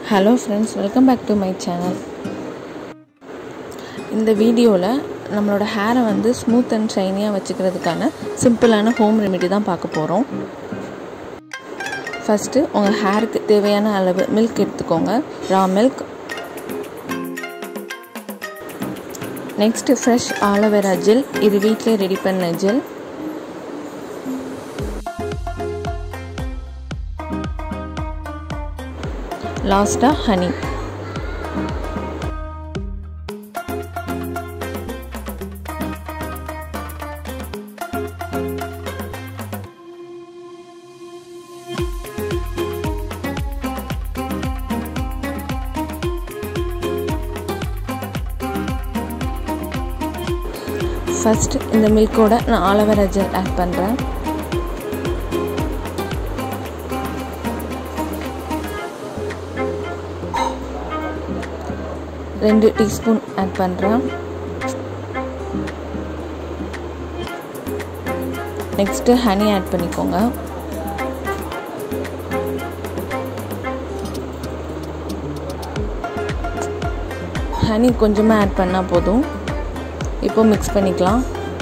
hello friends welcome back to my channel இந்த வீடியோவில் நம்மளோட ஹேரை வந்து ஸ்மூத் அண்ட் ஷைனியாக வச்சுக்கிறதுக்கான சிம்பிளான ஹோம் ரெமெடி தான் பார்க்க போகிறோம் ஃபஸ்ட்டு உங்கள் ஹேருக்கு தேவையான அளவு மில்க் எடுத்துக்கோங்க raw milk next fresh aloe vera gel இது வீட்டிலே ரெடி பண்ண ஜெல் லாஸ்ட்டாக ஹனி ஃபஸ்ட் இந்த மில்கோட நான் ஆலோவேரா ஜெல் ஆட் பண்ணுறேன் ரெண்டு டீஸ்பூன் ஆட் பண்ணுறேன் நெக்ஸ்ட்டு ஹனி ஆட் பண்ணிக்கோங்க ஹனி கொஞ்சமாக ஆட் பண்ணால் போதும் இப்போ மிக்ஸ் பண்ணிக்கலாம்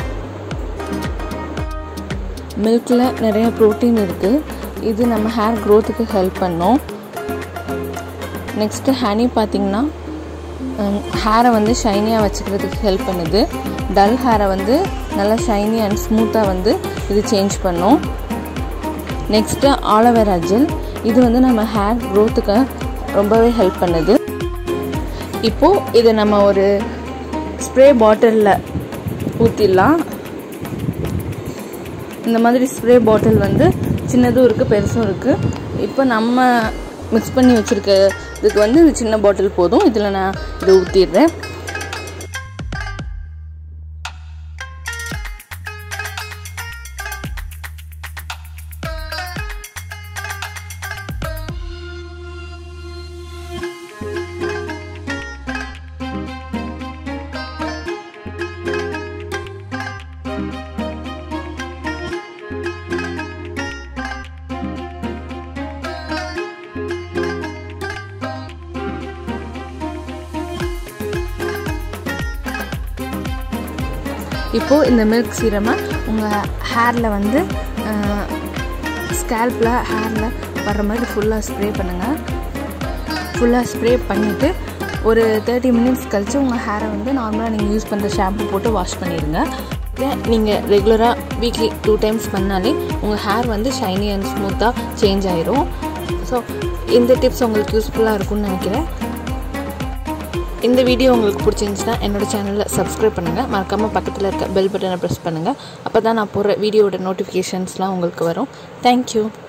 மில்கில் நிறைய ப்ரோட்டீன் இருக்குது இது நம்ம ஹேர் க்ரோத்துக்கு ஹெல்ப் பண்ணும் நெக்ஸ்ட்டு ஹனி பார்த்திங்கன்னா ஹேரை வந்து ஷைனியாக வச்சுக்கிறதுக்கு ஹெல்ப் பண்ணுது டல் ஹேரை வந்து நல்லா ஷைனி அண்ட் ஸ்மூத்தாக வந்து இது சேஞ்ச் பண்ணும் நெக்ஸ்ட்டு ஆலோவேரா ஜெல் இது வந்து நம்ம ஹேர் க்ரோத்துக்கு ரொம்பவே ஹெல்ப் பண்ணுது இப்போது இதை நம்ம ஒரு ஸ்ப்ரே பாட்டிலில் ஊற்றிடலாம் இந்த மாதிரி ஸ்ப்ரே பாட்டில் வந்து சின்னதும் இருக்குது பெருசும் இருக்குது இப்போ நம்ம மிக்ஸ் பண்ணி வச்சுருக்க இதுக்கு வந்து இந்த சின்ன பாட்டில் போதும் இதில் நான் இதை ஊற்றிடுறேன் இப்போது இந்த மில்க் சீரமை உங்கள் ஹேரில் வந்து ஸ்கேல்பில் ஹேரில் வர்ற மாதிரி ஃபுல்லாக ஸ்ப்ரே பண்ணுங்கள் ஃபுல்லாக ஸ்ப்ரே பண்ணிவிட்டு ஒரு தேர்ட்டி மினிட்ஸ் கழித்து உங்கள் ஹேரை வந்து நார்மலாக நீங்கள் யூஸ் பண்ணுற ஷாம்பு போட்டு வாஷ் பண்ணிடுங்க இதை நீங்கள் ரெகுலராக வீக்லி டூ டைம்ஸ் பண்ணாலே உங்கள் ஹேர் வந்து ஷைனி அண்ட் ஸ்மூத்தாக சேஞ்ச் ஆயிரும் ஸோ இந்த டிப்ஸ் உங்களுக்கு யூஸ்ஃபுல்லாக இருக்கும்னு நினைக்கிறேன் இந்த வீடியோ உங்களுக்கு பிடிச்சிருந்துச்சுன்னா என்னோடய சேனலில் சப்ஸ்கிரைப் பண்ணுங்கள் மறக்காமல் பக்கத்தில் இருக்க பெல் பட்டனை ப்ரெஸ் பண்ணுங்கள் அப்போ தான் நான் போடுற வீடியோட நோட்டிஃபிகேஷன்ஸ்லாம் உங்களுக்கு வரும் தேங்க்யூ